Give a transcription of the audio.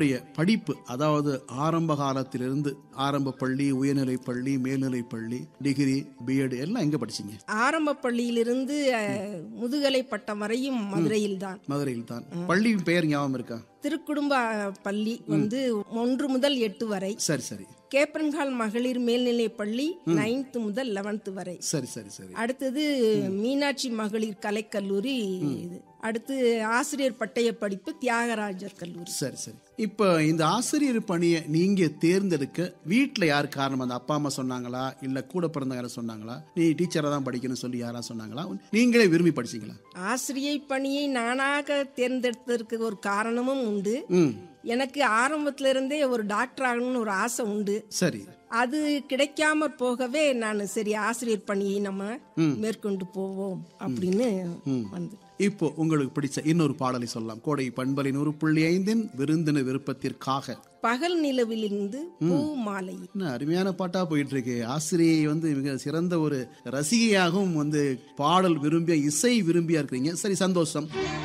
உங்களுடைய படிப்பு அதாவது ஆரம்ப காலத்திலிருந்து ஆரம்ப பள்ளி உயர்நிலை பள்ளி மேல்நிலை பள்ளி டிகிரி பிஎட் எல்லாம் எங்க படிச்சீங்க ஆரம்ப பள்ளியிலிருந்து அஹ், முதுகலை பட்டம் வரையும் மதுரையில்தான் மதுரையில் தான் பள்ளியின் பெயர் ஞாபகம் இருக்கா திருக்குடும்ப அஹ், பள்ளி வந்து ஒன்று முதல் எட்டு வரை சரி சரி கேப்பன்கால் மகளிர் மேல்நிலைப் பள்ளி நைன்த் முதல் லெவன்த் வரை சரி சரி சரி அடுத்தது மீனாட்சி மகளிர் கலைக்கல்லூரி இது அடுத்து ஆசிரியர் பட்டய படிப்பு தியாகராஜர் கல்லூரி சரி சரி இப்போ இந்த ஆசிரியர் பணியை நீங்க தேர்ந்தெடுக்க வீட்ல யார் காரணம் அந்த அப்பா அம்மா சொன்னாங்களா இல்ல கூட பிறந்த யாரும் சொன்னாங்களா நீ டீச்சரா தான் படிக்கணும்னு சொல்லி யாரா சொன்னாங்களா நீங்களே விரும்பி படிச்சீங்களா ஆசிரியை பணியை நானாக தேர்ந்தெடுத்ததற்கு ஒரு காரணமும் உண்டு ம் எனக்கு ஆரம்பத்துல இருந்தே ஒரு டாக்டர் ஆகணும்னு ஒரு ஆசை உண்டு சரி அது கிடைக்காம போகவே நான் சரி ஆசிரியர் பணியை நம்ம மேற்கொண்டு போவோம் அப்படின்னு வந்து இப்போ உங்களுக்கு பிடிச்ச இன்னொரு பாடலை சொல்லலாம் கோடை பண்பலை நூறு புள்ளி ஐந்தின் விருந்தின விருப்பத்திற்காக பகல் நிலவிலிருந்து பூ மாலை என்ன அருமையான பாட்டா போயிட்டு இருக்கு ஆசிரியை வந்து மிக சிறந்த ஒரு ரசிகையாகவும் வந்து பாடல் விரும்பிய இசை விரும்பியா இருக்கிறீங்க சரி சந்தோஷம்